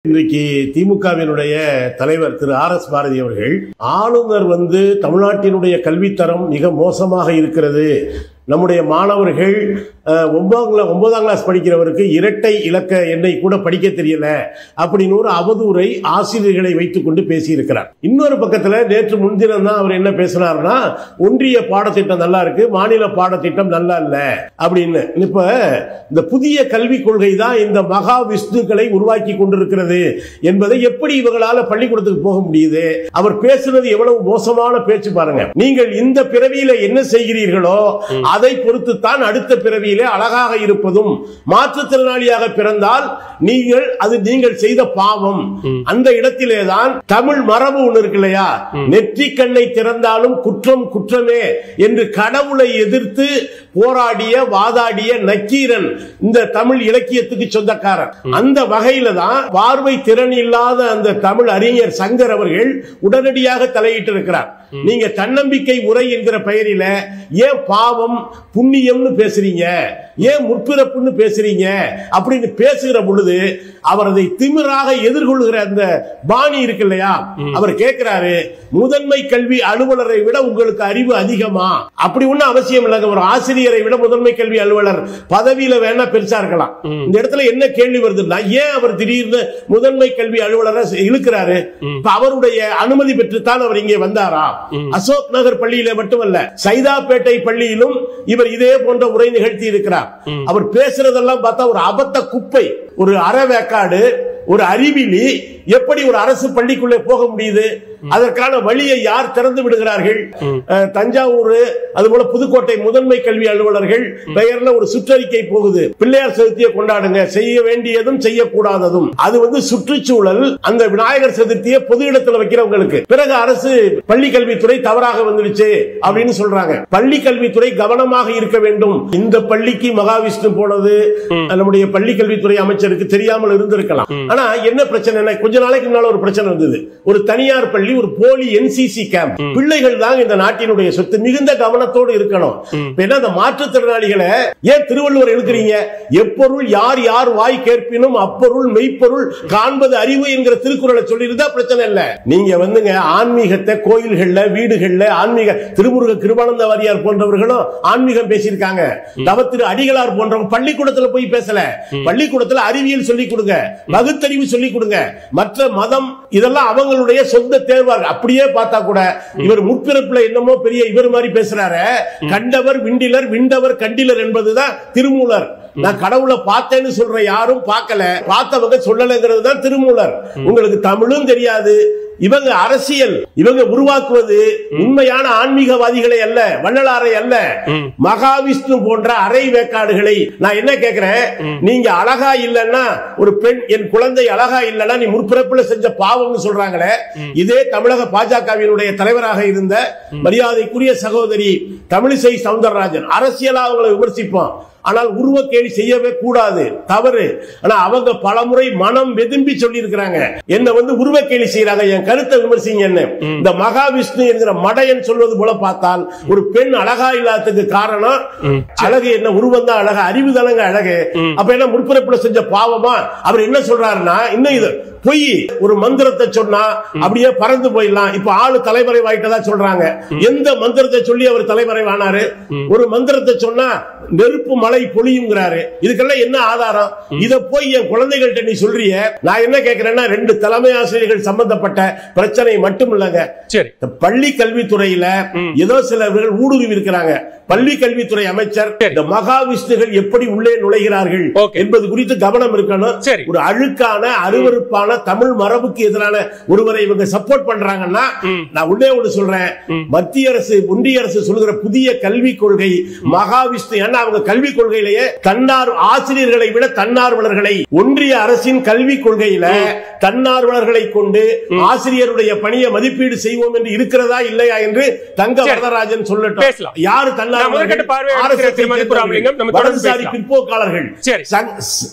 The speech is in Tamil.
இன்றைக்கு திமுகவினுடைய தலைவர் திரு ஆர் எஸ் பாரதி அவர்கள் ஆளுநர் வந்து தமிழ்நாட்டினுடைய கல்வித்தரம் மிக மோசமாக இருக்கிறது நம்முடைய மாணவர்கள் அஹ், ஒன்பதாம் கிளா- ஒன்பதாம் கிளாஸ் படிக்கிறவருக்கு இரட்டை இலக்க எண்ணை கூட படிக்க தெரியல அப்படின்னு ஒரு அவதூறை ஆசிரியர்களை வைத்துக் கொண்டு பேசியிருக்கிறார் இன்னொரு பக்கத்துல நேற்று முன்தினம் தான் அவர் என்ன பேசினார்னா ஒன்றிய பாடத்திட்டம் நல்லா இருக்கு மாநில பாடத்திட்டம் நல்லா இல்ல அப்படின்னு இப்ப இந்த புதிய கல்விக் கொள்கை தான் இந்த மகா விஷ்ணுக்களை உருவாக்கி கொண்டிருக்கிறது என்பதை எப்படி இவங்களால பள்ளிக்கூடத்துக்கு போக முடியுது அவர் பேசுறது எவ்வளவு மோசமான பேச்சு பாருங்க நீங்கள் இந்த பிறவியில என்ன செய்கிறீர்களோ அதை பொறுத்து தான் அடுத்த பிறவியிலே அழகாக இருப்பதும் மாற்றுத்திறனாளியாக பிறந்தால் நீங்கள் அது நீங்கள் செய்த பாவம் அந்த இடத்திலே தான் தமிழ் மரபு ஒண்ணு இருக்கு இல்லையா நெற்றி கண்ணை திறந்தாலும் குற்றம் குற்றமே என்று கடவுளை எதிர்த்து போராடிய வாதாடிய நக்கீரன் இந்த தமிழ் இலக்கியத்துக்கு சொந்தக்காரர் அந்த வகையில தான் பார்வை திறன் இல்லாத அந்த தமிழ் அறிஞர் சங்கர் அவர்கள் உடனடியாக தலையிட்டு இருக்கிறார் நீங்க தன்னம்பிக்கை உரை என்கிற பெயரில ஏன் பாவம் புண்ணியம்னு பேசுறீங்க ஏன் முற்பிறப்புன்னு பேசுறீங்க அப்படின்னு பேசுகிற பொழுது அவர் அதை திமிராக எதிர்கொள்கிற அந்த பாணி இருக்கு இல்லையா அவர் கேட்கிறாரு முதன்மை கல்வி அலுவலரை விட உங்களுக்கு அறிவு அதிகமா அப்படி ஒண்ணும் அவசியம் இல்லைங்க ஒரு ஆசிரியரை விட முதன்மை கல்வி அலுவலர் பதவியில வேணா பெருசா இருக்கலாம் இந்த இடத்துல என்ன கேள்வி வருதுன்னா ஏன் அவர் திடீர்னு முதன்மை கல்வி அலுவலரை இழுக்கிறாரு இப்ப அவருடைய அனுமதி பெற்றுத்தான் அவர் இங்கே வந்தாரா அசோக் நகர் பள்ளியில மட்டுமல்ல சைதாப்பேட்டை பள்ளியிலும் இவர் இதே போன்ற உரை நிகழ்த்தி இருக்கிறார் அவர் பேசுறதெல்லாம் பார்த்தா ஒரு அபத்த குப்பை ஒரு அறவேக்காடு ஒரு அறிவிலி எப்படி ஒரு அரசு பள்ளிக்குள்ளே போக முடியுது அதற்கான வழியை யார் திறந்து விடுகிறார்கள் அஹ், தஞ்சாவூர் அதுபோல புதுக்கோட்டை முதன்மை கல்வி அலுவலர்கள் பெயர்ல ஒரு சுற்றறிக்கை போகுது பிள்ளையார் சதுர்த்தியை கொண்டாடுங்க செய்ய வேண்டியதும் செய்யக்கூடாததும் அது வந்து சுற்றுச்சூழல் அந்த விநாயகர் சதுர்த்தியை பொது இடத்துல வைக்கிறவங்களுக்கு பிறகு அரசு பள்ளி கல்வித்துறை தவறாக வந்துடுச்சு அப்படின்னு சொல்றாங்க பள்ளி கல்வித்துறை கவனமாக இருக்க வேண்டும் இந்த பள்ளிக்கு மகாவிஷ்ணு போனது நம்முடைய பள்ளி கல்வித்துறை அமைச்சருக்கு தெரியாமல் இருந்திருக்கலாம் ஆனா என்ன பிரச்சனை கொஞ்ச நாளைக்கு முன்னால ஒரு பிரச்சனை வந்தது ஒரு தனியார் பள்ளி ஒரு போலி என்சிசி கேம்ப் பிள்ளைகள் தான் இந்த நாட்டினுடைய சொத்து மிகுந்த கவனத்தோடு இருக்கணும் இப்ப என்ன அந்த மாற்றுத்திறனாளிகளை ஏன் திருவள்ளுவர் எழுக்கிறீங்க எப்பொருள் யார் யார் வாய் கேட்பினும் அப்பொருள் மெய்ப்பொருள் காண்பது அறிவு என்கிற திருக்குறளை சொல்லியிருந்தா பிரச்சனை இல்ல நீங்க வந்துங்க ஆன்மீகத்தை கோயில்கள்ல வீடுகள்ல ஆன்மீக திருமுருக கிருபானந்த வாரியார் போன்றவர்களும் ஆன்மீகம் பேசியிருக்காங்க தவத்திரு அடிகளார் போன்றவங்க பள்ளிக்கூடத்துல போய் பேசல பள்ளிக்கூடத்துல அறிவியல் சொல்லி கொடுங்க பகுத்தறிவு சொல்லி கொடுங்க மற்ற மதம் இதெல்லாம் அவங்களுடைய சொந்த தேர்வார்கள் அப்படியே பார்த்தா கூட இவர் முற்பிறப்புல என்னமோ பெரிய இவர் மாதிரி பேசுறாரு கண்டவர் விண்டிலர் விண்டவர் கண்டிலர் என்பதுதான் திருமூலர் நான் கடவுளை பார்த்தேன்னு சொல்ற யாரும் பார்க்கல பார்த்தவங்க சொல்லலைங்கிறது தான் திருமூலர் உங்களுக்கு தமிழும் தெரியாது இவங்க அரசியல் இவங்க உருவாக்குவது உண்மையான ஆன்மீகவாதிகளை அல்ல வள்ளலாரை அல்ல மகாவிஷ்ணு போன்ற அரை வேக்காடுகளை நான் என்ன கேக்குறேன் நீங்க அழகா இல்லைன்னா ஒரு பெண் என் குழந்தை அழகா இல்லைன்னா நீ முற்பிறப்புல செஞ்ச பாவம்னு சொல்றாங்களே இதே தமிழக பாஜகவினுடைய தலைவராக இருந்த மரியாதைக்குரிய சகோதரி தமிழிசை சவுந்தரராஜன் அரசியலா அவங்களை விமர்சிப்போம் ஆனால் உருவக்கேலி செய்யவே கூடாது தவறு ஆனா அவங்க பலமுறை மனம் வெதும்பி சொல்லி இருக்கிறாங்க என்ன வந்து உருவக்கேலி செய்யறாங்க என் கருத்தை விமர்சிங்க என்ன இந்த மகாவிஷ்ணு என்கிற மடையன் சொல்வது போல பார்த்தால் ஒரு பெண் அழகா இல்லாததுக்கு காரணம் அழகு என்ன உருவம் தான் அழகு அறிவு தானங்க அழகு அப்ப என்ன முற்பிறப்புல செஞ்ச பாவமா அவர் என்ன சொல்றாருன்னா இன்னும் இது பொய் ஒரு மந்திரத்தை சொன்னா அப்படியே பறந்து போயிடலாம் இப்ப ஆளு தலைமறை வாயிட்டதா சொல்றாங்க எந்த மந்திரத்தை சொல்லி அவர் தலைமறை ஆனாரு ஒரு மந்திரத்தை சொன்னா நெருப்பு மழை பொழியுங்கிறாரு இதுக்கெல்லாம் என்ன ஆதாரம் இத போய் என் குழந்தைகள்ட்ட நீ சொல்றிய நான் என்ன கேட்கிறேன்னா ரெண்டு தலைமை ஆசிரியர்கள் சம்பந்தப்பட்ட பிரச்சனை மட்டும் இல்லைங்க சரி இந்த பள்ளி கல்வித்துறையில ஏதோ சிலர்கள் ஊடுருவி இருக்கிறாங்க பள்ளி கல்வித்துறை அமைச்சர் இந்த மகாவிஷ்ணுகள் எப்படி உள்ளே நுழைகிறார்கள் Okay. என்பது குறித்து கவனம் இருக்கணும் சரி. ஒரு அழுக்கான அருவருப்பான தமிழ் மரபுக்கு எதிரான ஒருவரை இவங்க சப்போர்ட் பண்றாங்கன்னா நான் உள்ளே ஒன்று சொல்றேன் மத்திய அரசு ஒன்றிய அரசு சொல்கிற புதிய கல்விக் கொள்கை மகாவிஷ்ணு ஏன்னா அவங்க கல்விக் கொள்கையிலேயே தன்னார் ஆசிரியர்களை விட தன்னார்வலர்களை ஒன்றிய அரசின் கல்விக் கொள்கையில தன்னார்வலர்களை கொண்டு ஆசிரியருடைய பணியை மதிப்பீடு செய்வோம் என்று இருக்கிறதா இல்லையா என்று தங்க சரி. வரதராஜன் சொல்லட்டும் பேசலாம். யாரு நான் முதற்கட்ட பார்வையாளர் தன்னார்வலர்கள் திரு மதிப்பு ராமலிங்கம், நம்ம தொடர்ந்து வலதுசாரி பேசலாம். பிற்போக்காளர்கள் சரி. சங்-